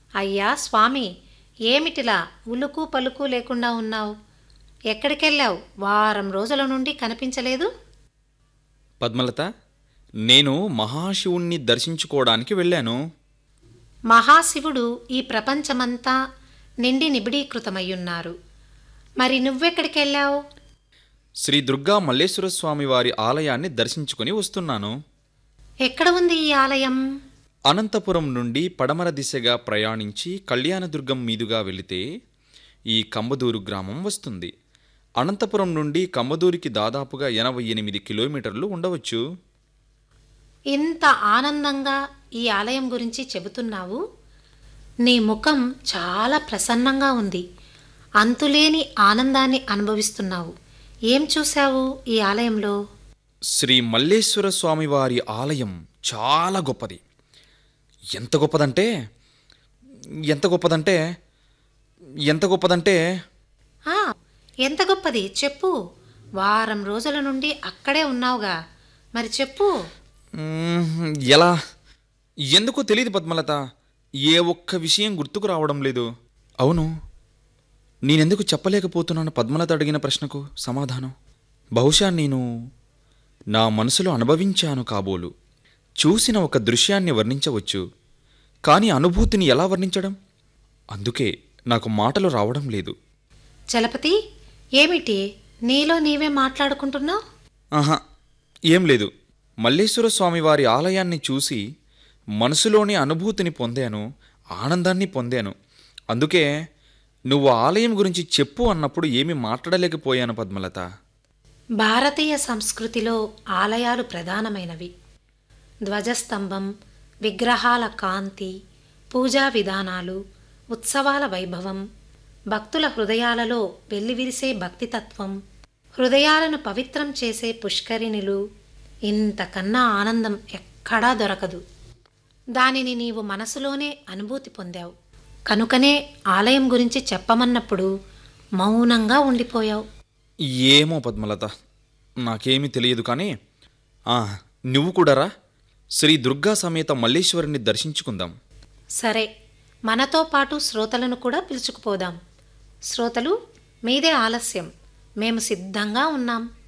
అయ్యా స్వామి ఏమిటిలా ఉలుకు పలుకు లేకుండా ఉన్నావు ఎక్కడికెళ్ళావు వారం రోజుల నుండి కనిపించలేదు పద్మలత నేను మహాశివుణ్ణి దర్శించుకోవడానికి వెళ్ళాను మహాశివుడు ఈ ప్రపంచమంతా నిండి నిబిడీకృతమయ్యున్నారు మరి నువ్వెక్కడికెళ్ళావు శ్రీ దుర్గా మల్లేశ్వర స్వామి వారి ఆలయాన్ని దర్శించుకుని వస్తున్నాను ఎక్కడ ఉంది ఈ ఆలయం అనంతపురం నుండి పడమర దిశగా ప్రయాణించి కళ్యాణదుర్గం మీదుగా వెళితే ఈ కంబదూరు గ్రామం వస్తుంది అనంతపురం నుండి కంబదూరికి దాదాపుగా ఎనభై ఎనిమిది కిలోమీటర్లు ఉండవచ్చు ఇంత ఆనందంగా ఈ ఆలయం గురించి చెబుతున్నావు నీ ముఖం చాలా ప్రసన్నంగా ఉంది అంతులేని ఆనందాన్ని అనుభవిస్తున్నావు ఏం చూశావు ఈ ఆలయంలో శ్రీ మల్లేశ్వర స్వామి వారి ఆలయం చాలా గొప్పది ఎంత గొప్పదంటే ఎంత గొప్పదంటే ఎంత గొప్పదంటే ఆ, ఎంత గొప్పది చెప్పు వారం రోజుల నుండి అక్కడే ఉన్నావుగా మరి చెప్పు మ్మ్, ఎలా ఎందుకో తెలియదు పద్మలత ఏ ఒక్క విషయం గుర్తుకు రావడం లేదు అవును నేనెందుకు చెప్పలేకపోతున్నాను పద్మలత అడిగిన ప్రశ్నకు సమాధానం బహుశా నేను నా మనసులో అనుభవించాను కాబోలు చూసిన ఒక దృశ్యాన్ని వర్ణించవచ్చు కానీ అనుభూతిని ఎలా వర్ణించడం అందుకే నాకు మాటలు రావడం లేదు చలపతి ఏమిటి నీలో నీవే మాట్లాడుకుంటున్నావు ఆహా ఏం లేదు మల్లేశ్వర స్వామి వారి ఆలయాన్ని చూసి మనసులోని అనుభూతిని పొందాను ఆనందాన్ని పొందాను అందుకే నువ్వు ఆలయం గురించి చెప్పు అన్నప్పుడు ఏమీ మాట్లాడలేకపోయాను పద్మలత భారతీయ సంస్కృతిలో ఆలయాలు ప్రధానమైనవి ధ్వజస్తంభం విగ్రహాల కాంతి పూజా విధానాలు ఉత్సవాల వైభవం భక్తుల హృదయాలలో వెల్లివిరిసే భక్తితత్వం హృదయాలను పవిత్రం చేసే పుష్కరిణులు ఇంతకన్నా ఆనందం ఎక్కడా దొరకదు దానిని నీవు మనసులోనే అనుభూతి పొందావు కనుకనే ఆలయం గురించి చెప్పమన్నప్పుడు మౌనంగా ఉండిపోయావు ఏమో పద్మలత నాకేమీ తెలియదు కానీ ఆ, నువ్వు కూడా రా శ్రీ దుర్గా సమేత మల్లేశ్వరుని దర్శించుకుందాం సరే మనతో పాటు శ్రోతలను కూడా పిలుచుకుపోదాం శ్రోతలు మీదే ఆలస్యం మేము సిద్ధంగా ఉన్నాం